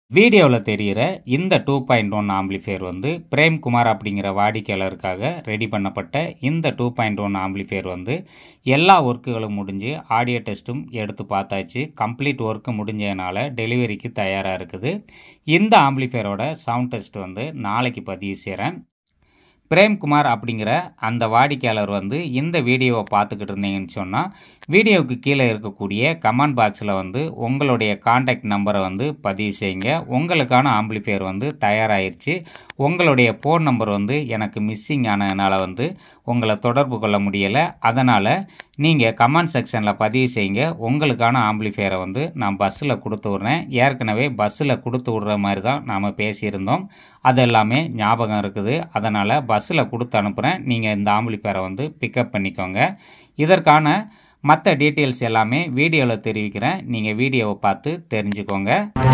வீடியோவில் தெரிகிற இந்த டூ பாயிண்ட் ஒன் ஆம்பிளிஃபையர் வந்து பிரேம்குமார் அப்படிங்கிற வாடிக்கையாளருக்காக ரெடி பண்ணப்பட்ட இந்த டூ பாயிண்ட் ஒன் ஆம்பிளிஃபையர் வந்து எல்லா ஒர்க்குகளும் முடிஞ்சு ஆடியோ டெஸ்ட்டும் எடுத்து பார்த்தாச்சு கம்ப்ளீட் ஒர்க்கு முடிஞ்சதுனால டெலிவரிக்கு தயாராக இருக்குது இந்த ஆம்பிளிஃபையரோட சவுண்ட் டெஸ்ட் வந்து நாளைக்கு பதிவு செய்கிறேன் பிரேம்குமார் அப்படிங்கிற அந்த வாடிக்கையாளர் வந்து இந்த வீடியோவை பார்த்துக்கிட்டு இருந்தீங்கன்னு சொன்னால் வீடியோவுக்கு கீழே இருக்கக்கூடிய கமெண்ட் பாக்ஸில் வந்து உங்களுடைய காண்டாக்ட் நம்பரை வந்து பதிவு செய்யுங்க உங்களுக்கான ஆம்பிளிஃபையர் வந்து தயாராகிருச்சு உங்களுடைய ஃபோன் நம்பர் வந்து எனக்கு மிஸ்ஸிங் ஆனதுனால வந்து உங்களை தொடர்பு கொள்ள முடியலை அதனால் நீங்கள் கமெண்ட் செக்ஷனில் பதிவு செய்யுங்க உங்களுக்கான ஆம்பிளிஃபையரை வந்து நான் பஸ்ஸில் கொடுத்து விட்றேன் ஏற்கனவே பஸ்ஸில் கொடுத்து விட்ற மாதிரி தான் நாம் பேசியிருந்தோம் அது எல்லாமே ஞாபகம் இருக்குது அதனால் பஸ்ஸில் கொடுத்து அனுப்புகிறேன் நீங்கள் இந்த ஆம்பிளிஃபையரை வந்து பிக்கப் பண்ணிக்கோங்க இதற்கான மற்ற டீட்டெயில்ஸ் எல்லாமே வீடியோவில் தெரிவிக்கிறேன் நீங்கள் வீடியோவை பார்த்து தெரிஞ்சுக்கோங்க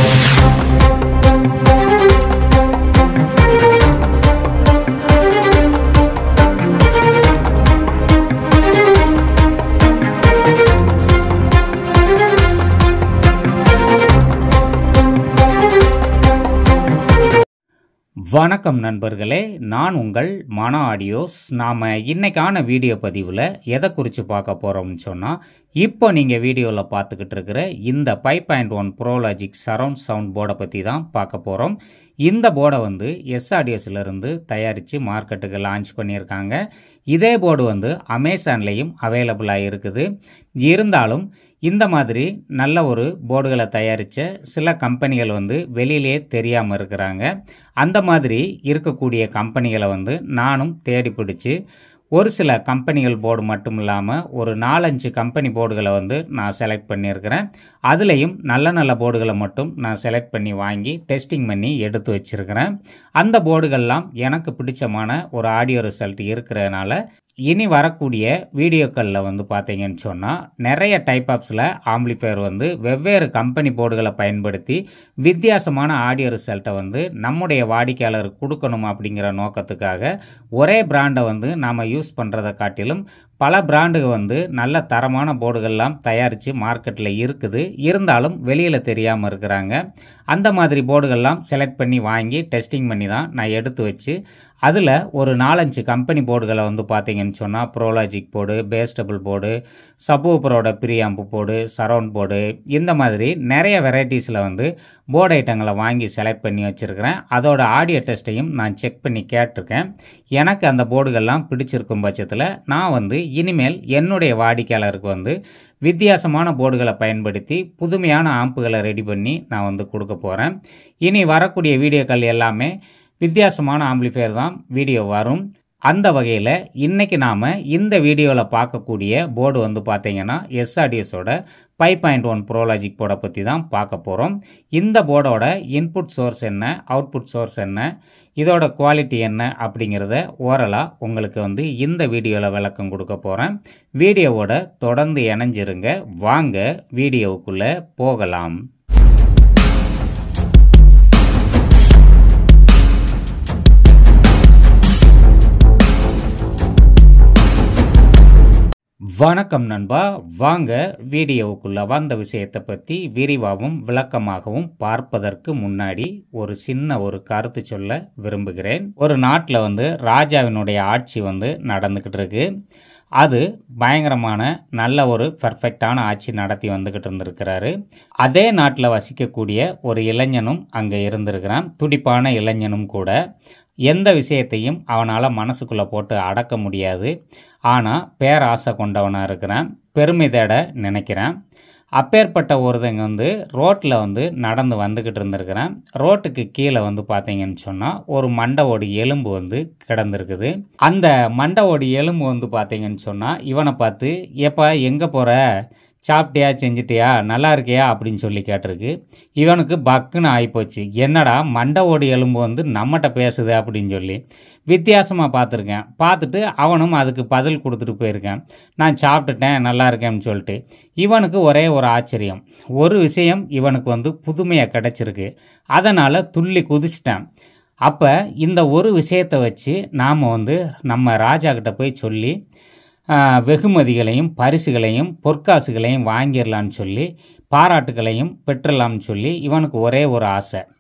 வணக்கம் நண்பர்களே நான் உங்கள் மன ஆடியோஸ் நாம் இன்னைக்கான வீடியோ பதிவில் எதை குறித்து பார்க்க போகிறோம்னு சொன்னால் இப்போ நீங்கள் வீடியோவில் பார்த்துக்கிட்டு இருக்கிற இந்த five point one ProLogic surround sound போர்டை பற்றி தான் பார்க்க போகிறோம் இந்த போர்டை வந்து எஸ்ஆர்டிஎஸ்லேருந்து தயாரித்து மார்க்கெட்டுக்கு லான்ச் பண்ணியிருக்காங்க இதே போர்டு வந்து அமேசான்லேயும் அவைலபிளாக இருக்குது இருந்தாலும் இந்த மாதிரி நல்ல ஒரு போர்டுகளை தயாரித்த சில கம்பெனிகள் வந்து வெளியிலே தெரியாமல் இருக்கிறாங்க அந்த மாதிரி இருக்கக்கூடிய கம்பெனிகளை வந்து நானும் தேடி பிடிச்சி ஒரு சில கம்பெனிகள் போர்டு மட்டும் இல்லாமல் ஒரு நாலஞ்சு கம்பெனி போர்டுகளை வந்து நான் செலக்ட் பண்ணியிருக்கிறேன் அதுலேயும் நல்ல நல்ல போர்டுகளை மட்டும் நான் செலக்ட் பண்ணி வாங்கி டெஸ்டிங் பண்ணி எடுத்து வச்சுருக்கிறேன் அந்த போர்டுகள்லாம் எனக்கு பிடிச்சமான ஒரு ஆடியோ ரிசல்ட் இருக்கிறதுனால இனி வரக்கூடிய வீடியோக்களில் வந்து பார்த்தீங்கன்னு சொன்னால் நிறைய டைப் ஆப்ஸில் ஆம்பிளிஃபையர் வந்து வெவ்வேறு கம்பெனி போர்டுகளை பயன்படுத்தி வித்தியாசமான ஆடியோ ரிசல்ட்டை வந்து நம்முடைய வாடிக்கையாளருக்கு கொடுக்கணும் அப்படிங்கிற நோக்கத்துக்காக ஒரே பிராண்டை வந்து நாம் யூஸ் பண்ணுறதை காட்டிலும் பல பிராண்டுகள் வந்து நல்ல தரமான போர்டுகள்லாம் தயாரித்து மார்க்கெட்டில் இருக்குது இருந்தாலும் வெளியில் தெரியாமல் இருக்கிறாங்க அந்த மாதிரி போர்டுகள்லாம் செலக்ட் பண்ணி வாங்கி டெஸ்டிங் பண்ணி தான் நான் எடுத்து வச்சு அதில் ஒரு நாலஞ்சு கம்பெனி போர்டுகளை வந்து பார்த்தீங்கன்னு சொன்னால் ப்ரோலாஜிக் போர்டு பேஸ்டபிள் போர்டு சப்வூப்பரோட ப்ரீஆம்பு போர்டு சரவுண்ட் போர்டு இந்த மாதிரி நிறைய வெரைட்டிஸில் வந்து போர்டு ஐட்டங்களை வாங்கி செலக்ட் பண்ணி வச்சுருக்கிறேன் அதோட ஆடியோ டெஸ்ட்டையும் நான் செக் பண்ணி கேட்டிருக்கேன் எனக்கு அந்த போர்டுகள்லாம் பிடிச்சிருக்கும் பட்சத்தில் நான் வந்து இனிமேல் என்னுடைய வாடிக்கையாளருக்கு வந்து வித்தியாசமான போர்டுகளை பயன்படுத்தி புதுமையான ஆம்புகளை ரெடி பண்ணி நான் வந்து கொடுக்க போகிறேன் இனி வரக்கூடிய வீடியோக்கள் எல்லாமே வித்தியாசமான ஆம்பிளிஃபையர் தான் வீடியோ வரும் அந்த வகையில் இன்றைக்கி நாம் இந்த வீடியோவில் பார்க்கக்கூடிய போர்டு வந்து பார்த்தீங்கன்னா எஸ்ஆர்டிஎஸோட ஃபைவ் பாயிண்ட் ஒன் ப்ரோலாஜிக் போர்டை பற்றி தான் பார்க்க போகிறோம் இந்த போர்டோட இன்புட் சோர்ஸ் என்ன அவுட்புட் சோர்ஸ் என்ன இதோட குவாலிட்டி என்ன அப்படிங்கிறத ஓரலாக உங்களுக்கு வந்து இந்த வீடியோவில் விளக்கம் கொடுக்க போகிறேன் வீடியோவோட தொடர்ந்து இணைஞ்சிருங்க வாங்க வீடியோவுக்குள்ளே போகலாம் வணக்கம் நண்பா வாங்க வீடியோவுக்குள்ள வந்த விஷயத்தை பற்றி விரிவாகவும் விளக்கமாகவும் பார்ப்பதற்கு முன்னாடி ஒரு சின்ன ஒரு கருத்து சொல்ல விரும்புகிறேன் ஒரு நாட்டில் வந்து ராஜாவினுடைய ஆட்சி வந்து நடந்துக்கிட்டு இருக்கு அது பயங்கரமான நல்ல ஒரு பர்ஃபெக்டான ஆட்சி நடத்தி வந்துக்கிட்டு இருந்திருக்கிறாரு அதே நாட்டில் வசிக்கக்கூடிய ஒரு இளைஞனும் அங்கே இருந்திருக்கிறான் துடிப்பான இளைஞனும் கூட எந்த விஷயத்தையும் அவனால் மனசுக்குள்ளே போட்டு அடக்க முடியாது ஆனால் பேராசை கொண்டவனாக இருக்கிறான் பெருமை தேட நினைக்கிறேன் அப்பேற்பட்ட ஒருத்தங்க வந்து ரோட்டில் வந்து நடந்து வந்துக்கிட்டு இருந்திருக்கிறேன் ரோட்டுக்கு கீழே வந்து பார்த்தீங்கன்னு சொன்னால் ஒரு மண்டவோடி எலும்பு வந்து கிடந்திருக்குது அந்த மண்டவோடி எலும்பு வந்து பார்த்தீங்கன்னு சொன்னால் இவனை பார்த்து எப்போ எங்கே போகிற சாப்பிட்டியா செஞ்சிட்டியா நல்லா இருக்கியா அப்படின்னு சொல்லி கேட்டிருக்கு இவனுக்கு பக்குன்னு ஆகிப்போச்சு என்னடா மண்டை ஓடி எலும்பு வந்து நம்மகிட்ட பேசுது அப்படின்னு சொல்லி வித்தியாசமாக பார்த்துருக்கேன் பார்த்துட்டு அவனும் அதுக்கு பதில் கொடுத்துட்டு போயிருக்கேன் நான் சாப்பிட்டுட்டேன் நல்லா இருக்கேன்னு சொல்லிட்டு இவனுக்கு ஒரே ஒரு ஆச்சரியம் ஒரு விஷயம் இவனுக்கு வந்து புதுமையாக கிடச்சிருக்கு அதனால் துள்ளி குதிச்சிட்டேன் அப்போ இந்த ஒரு விஷயத்தை வச்சு நாம் வந்து நம்ம ராஜா கிட்ட போய் சொல்லி ஆஹ், வெகுமதிகளையும் பரிசுகளையும் பொற்காசுகளையும் வாங்கிடலான்னு சொல்லி பாராட்டுகளையும் பெற்றலாம்னு சொல்லி இவனுக்கு ஒரே ஒரு ஆசை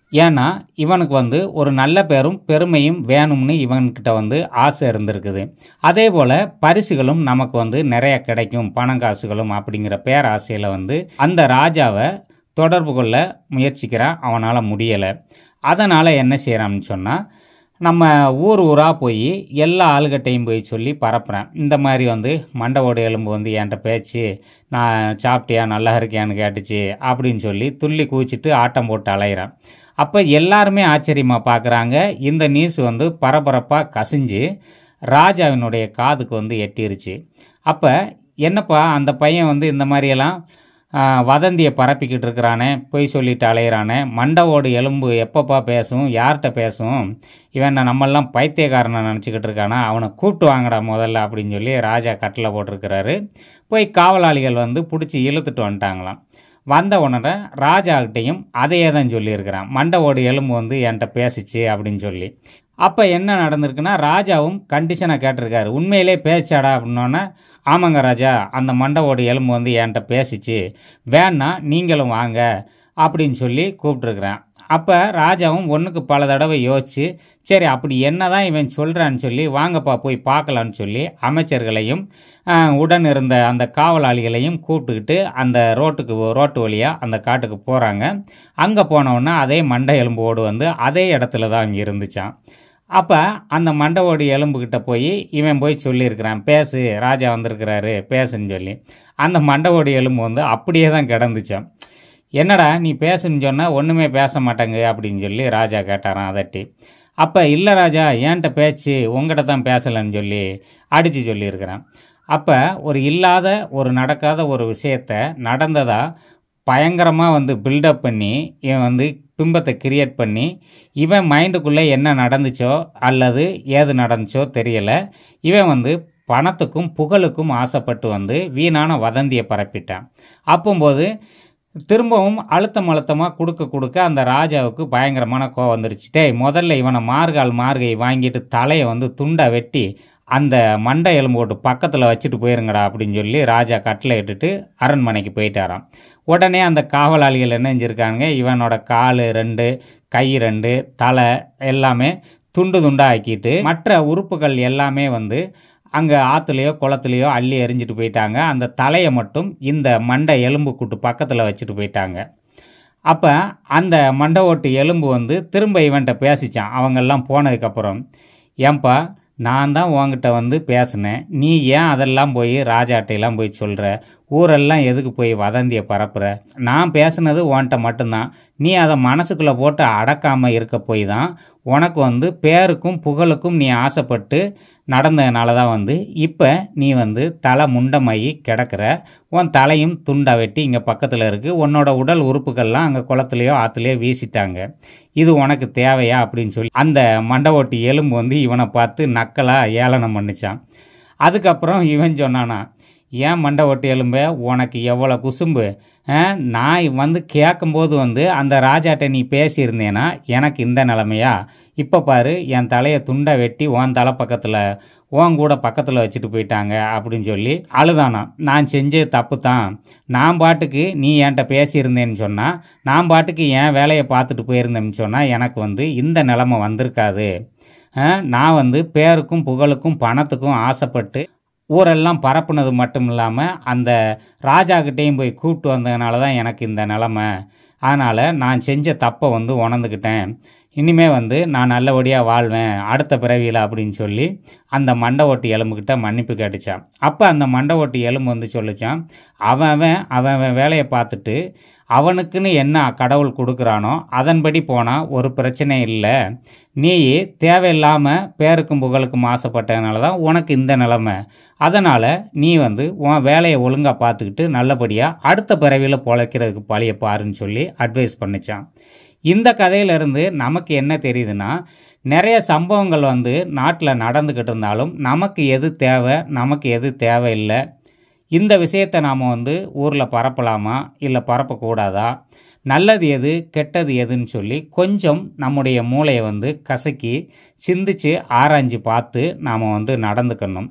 ஏன்னா இவனுக்கு வந்து ஒரு நல்ல பேரும் பெருமையும் வேணும்னு இவன்கிட்ட வந்து ஆசை இருந்திருக்குது அதே போல் பரிசுகளும் நமக்கு வந்து நிறைய கிடைக்கும் பணம் காசுகளும் அப்படிங்கிற பேராசையில் வந்து அந்த ராஜாவை தொடர்பு கொள்ள முயற்சிக்கிறான் அவனால் முடியலை அதனால் என்ன செய்கிறான்னு சொன்னால் நம்ம ஊர் ஊராக போய் எல்லா ஆளுகிட்டையும் போய் சொல்லி பரப்புகிறேன் இந்த மாதிரி வந்து மண்டவோட எலும்பு வந்து என்கிட்ட பேச்சு நான் சாப்பிட்டியா நல்லா இருக்கியான்னு கேட்டுச்சு அப்படின்னு சொல்லி துள்ளி குதிச்சிட்டு ஆட்டம் போட்டு அலையிறேன் அப்போ எல்லாருமே ஆச்சரியமாக பார்க்குறாங்க இந்த நியூஸ் வந்து பரபரப்பாக கசிஞ்சு ராஜாவினுடைய காதுக்கு வந்து எட்டிருச்சு அப்போ என்னப்பா அந்த பையன் வந்து இந்த மாதிரியெல்லாம் ஆ, வதந்தியை பரப்பிக்கிட்டு இருக்கிறானே பொய் சொல்லிட்டு அலையிறானே மண்டவோடு எலும்பு எப்பப்பா பேசும் யார்கிட்ட பேசும் இவன் நான் நம்மெல்லாம் பைத்தியக்காரனை நினச்சிக்கிட்டு இருக்கானா அவனை கூப்பிட்டு வாங்கடா முதல்ல அப்படின்னு சொல்லி ராஜா கட்டில் போட்டிருக்கிறாரு போய் காவலாளிகள் வந்து பிடிச்சி இழுத்துட்டு வந்துட்டாங்களாம் வந்த உடனே ராஜாக்கிட்டையும் அதையே தான் சொல்லியிருக்கிறான் மண்டவோடு எலும்பு வந்து என்கிட்ட பேசிச்சு அப்படின்னு சொல்லி அப்போ என்ன நடந்திருக்குன்னா ராஜாவும் கண்டிஷனை கேட்டிருக்காரு உண்மையிலே பேச்சாடா அப்படின்னோன்னே ஆமாங்க ராஜா அந்த மண்டவோட எலும்பு வந்து என்கிட்ட பேசிச்சு வேணா நீங்களும் வாங்க அப்படின்னு சொல்லி கூப்பிட்ருக்குறேன் அப்போ ராஜாவும் ஒன்றுக்கு பல தடவை யோசிச்சு சரி அப்படி என்ன தான் இவன் சொல்கிறான்னு சொல்லி வாங்கப்பா போய் பார்க்கலான்னு சொல்லி அமைச்சர்களையும் ஆஹ், உடன் இருந்த அந்த காவலாளிகளையும் கூப்பிட்டுக்கிட்டு அந்த ரோட்டுக்கு ரோட்டு வழியாக அந்த காட்டுக்கு போகிறாங்க அங்கே போனவுடனே அதே மண்டை எலும்போடு வந்து அதே இடத்துல தான் இங்கே இருந்துச்சான் அப்போ அந்த மண்டவோடு எலும்புக்கிட்ட போய் இவன் போய் சொல்லியிருக்கிறான் பேசு ராஜா வந்திருக்கிறாரு பேசுன்னு சொல்லி அந்த மண்டவோடு எலும்பு வந்து அப்படியே தான் கிடந்துச்சான் என்னடா நீ பேசுன்னு சொன்னால் ஒன்றுமே பேச மாட்டேங்க அப்படின்னு சொல்லி ராஜா கேட்டாரான் அதட்டி அப்போ இல்லை ராஜா ஏன்ட்ட பேச்சு உங்கள்கிட்ட தான் பேசலைன்னு சொல்லி அடித்து சொல்லியிருக்கிறான் அப்போ ஒரு இல்லாத ஒரு நடக்காத ஒரு விஷயத்த நடந்ததா பயங்கரமாக வந்து பில்டப் பண்ணி இவன் வந்து பிம்பத்தை கிரியேட் பண்ணி இவன் மைண்டுக்குள்ளே என்ன நடந்துச்சோ அல்லது ஏது நடந்துச்சோ தெரியலை இவன் வந்து பணத்துக்கும் புகழுக்கும் ஆசைப்பட்டு வந்து வீணான வதந்தியை பரப்பிட்டான் அப்போம்போது திரும்பவும் அழுத்தம் அழுத்தமாக கொடுக்க கொடுக்க அந்த ராஜாவுக்கு பயங்கரமான கோவம் வந்துருச்சு டேய் முதல்ல இவனை மார்கால் மார்கை வாங்கிட்டு தலையை வந்து துண்டை வெட்டி அந்த மண்டை எலும்போட்டு பக்கத்தில் வச்சுட்டு போயிருங்கடா அப்படின்னு சொல்லி ராஜா கட்டளை இட்டுட்டு அரண்மனைக்கு போயிட்டாராம் உடனே அந்த காவலாளிகள் என்ன செஞ்சுருக்காங்க இவனோட கால் ரெண்டு கை ரெண்டு தலை எல்லாமே துண்டு துண்டாக ஆக்கிட்டு மற்ற உறுப்புகள் எல்லாமே வந்து அங்கே ஆற்றுலையோ குளத்துலையோ அள்ளி எறிஞ்சிட்டு போயிட்டாங்க அந்த தலையை மட்டும் இந்த மண்டை எலும்பு கூட்டு பக்கத்தில் வச்சுட்டு போயிட்டாங்க அப்போ அந்த மண்டை ஓட்டு எலும்பு வந்து திரும்ப இவன்கிட்ட பேசிச்சான் அவங்கெல்லாம் போனதுக்கப்புறம் ஏன்பா நான் தான் உன்கிட்ட வந்து பேசினேன் நீ ஏன் அதெல்லாம் போய் ராஜாட்டையெல்லாம் போய் சொல்கிற ஊரெல்லாம் எதுக்கு போய் வதந்தியை பரப்புற நான் பேசுனது உன்கிட்ட மட்டும்தான் நீ அதை மனசுக்குள்ளே போட்டு அடக்காமல் இருக்க போய் தான் உனக்கு வந்து பேருக்கும் புகழுக்கும் நீ ஆசைப்பட்டு நடந்ததுனால தான் வந்து இப்போ நீ வந்து தலை முண்டமாகி கிடக்கிற உன் தலையும் துண்டா வெட்டி இங்கே பக்கத்தில் இருக்குது உன்னோட உடல் உறுப்புகள்லாம் அங்கே குளத்துலையோ ஆற்றுலையோ வீசிட்டாங்க இது உனக்கு தேவையா அப்படின்னு சொல்லி அந்த மண்டை ஓட்டி எலும்பு வந்து இவனை பார்த்து நக்கலாக ஏளனம் பண்ணிச்சான் அதுக்கப்புறம் இவன் சொன்னானா ஏன் மண்டை ஓட்டி எலும்பு உனக்கு எவ்வளோ குசும்பு ஆ, நான் வந்து கேட்கும்போது வந்து அந்த ராஜாட்ட நீ பேசியிருந்தேனா எனக்கு இந்த நிலமையா இப்போ பாரு என் தலையை துண்டை வெட்டி உன் தலை பக்கத்தில் உன் கூட பக்கத்தில் வச்சுட்டு போயிட்டாங்க அப்படின்னு சொல்லி அழுதானா நான் செஞ்சது தப்பு தான் நான் பாட்டுக்கு நீ என்கிட்ட பேசியிருந்தேன்னு சொன்னால் நான் பாட்டுக்கு என் வேலையை பார்த்துட்டு போயிருந்தேன்னு சொன்னால் எனக்கு வந்து இந்த நிலமை வந்திருக்காது ஆ, நான் வந்து பேருக்கும் புகழுக்கும் பணத்துக்கும் ஆசைப்பட்டு ஊரெல்லாம் பரப்புனது மட்டும் இல்லாமல் அந்த ராஜாக்கிட்டேயும் போய் கூப்பிட்டு வந்ததுனால தான் எனக்கு இந்த நிலமை அதனால் நான் செஞ்ச தப்பை வந்து உணர்ந்துக்கிட்டேன் இனிமே வந்து நான் நல்லபடியாக வாழ்வேன் அடுத்த பிறவியில் அப்படின்னு சொல்லி அந்த மண்டை ஓட்டி எலும்புக்கிட்ட மன்னிப்பு கேட்டுச்சான் அப்போ அந்த மண்டை ஓட்டி எலும்பு வந்து சொல்லிச்சான் அவன் அவன் அவன் அவன் வேலையை பார்த்துட்டு அவனுக்குன்னு என்ன கடவுள் கொடுக்குறானோ அதன்படி போனால் ஒரு பிரச்சனை இல்லை நீ தேவையில்லாமல் பேருக்கும் புகழுக்கும் ஆசைப்பட்டதுனால தான் உனக்கு இந்த நிலமை அதனால் நீ வந்து உன் வேலையை ஒழுங்காக பார்த்துக்கிட்டு நல்லபடியாக அடுத்த பிறவியில் பொழைக்கிறதுக்கு பழிய பாருன்னு சொல்லி அட்வைஸ் பண்ணிச்சான் இந்த கதையிலிருந்து நமக்கு என்ன தெரியுதுன்னா நிறைய சம்பவங்கள் வந்து நாட்டில் நடந்துக்கிட்டு இருந்தாலும் நமக்கு எது தேவை நமக்கு எது தேவையில்லை இந்த விஷயத்தை நாம் வந்து ஊரில் பரப்பலாமா இல்லை பரப்பக்கூடாதா நல்லது எது கெட்டது எதுன்னு சொல்லி கொஞ்சம் நம்முடைய மூளையை வந்து கசக்கி சிந்திச்சு ஆராய்ஞ்சு பார்த்து நாம் வந்து நடந்துக்கணும்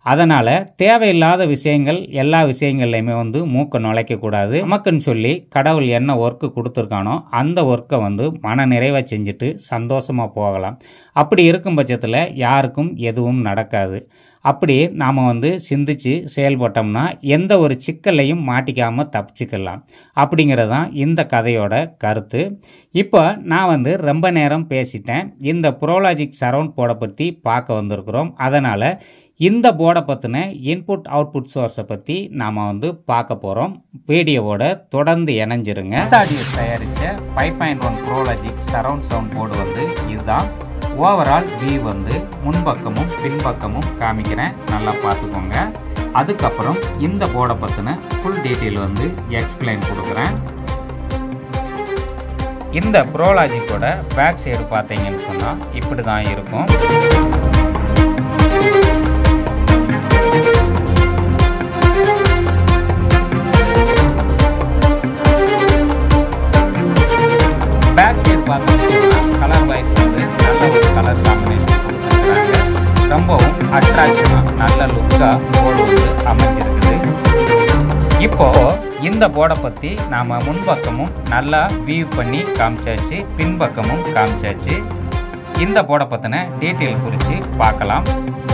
அதனால் தேவையில்லாத விஷயங்கள் எல்லா விஷயங்கள்லையுமே வந்து மூக்கை நுழைக்கக்கூடாது நமக்குன்னு சொல்லி கடவுள் என்ன ஒர்க்கு கொடுத்துருக்கானோ அந்த ஒர்க்கை வந்து மன நிறைவாக செஞ்சுட்டு சந்தோஷமாக போகலாம் அப்படி இருக்கும் பட்சத்தில் யாருக்கும் எதுவும் நடக்காது அப்படி நாம் வந்து சிந்திச்சு செயல்பட்டோம்னா எந்த ஒரு சிக்கல்லையும் மாட்டிக்காமல் தப்பிச்சுக்கலாம் அப்படிங்கிறது தான் இந்த கதையோட கருத்து இப்போ நான் வந்து ரொம்ப நேரம் பேசிட்டேன் இந்த ப்ரோலாஜிக் சரவுண்ட் போர்டை பற்றி பார்க்க வந்திருக்கிறோம் அதனால் இந்த போர்டை பற்றின இன்புட் அவுட்புட் சோர்ஸை பற்றி நாம் வந்து பார்க்க போகிறோம் வீடியோவோட தொடர்ந்து இணைஞ்சிருங்க ஆடியோஸ் தயாரித்த five point one ProLogic surround sound board வந்து இதுதான் ஓவரால் வியூ வந்து முன்பக்கமும் பின்பக்கமும் காமிக்கிறேன் நல்லா பார்த்துக்கோங்க அதுக்கப்புறம் இந்த போர்டை பற்றின ஃபுல் டீட்டெயில் வந்து எக்ஸ்பிளைன் கொடுக்குறேன் இந்த ப்ரோலாஜிக்கோட பேக் சைடு பார்த்தீங்கன்னு சொன்னால் இப்படி தான் இருக்கும் பேக் சைடு பார்த்தீங்கன்னா கலர் வைஸ் வந்து நல்ல ஒரு கலர் காம்பினேஷன் கொடுத்துருக்குறாங்க ரொம்பவும் அட்ராக்ஷனாக நல்ல லுக்காக போர்டு வந்து அமைஞ்சிருக்குது இப்போ இந்த போர்டை பற்றி நாம் முன்பக்கமும் நல்லா வியூ பண்ணி காமிச்சாச்சு பின்பக்கமும் காமிச்சாச்சு இந்த போர்டை பற்றின டீட்டெயில் குறித்து பார்க்கலாம்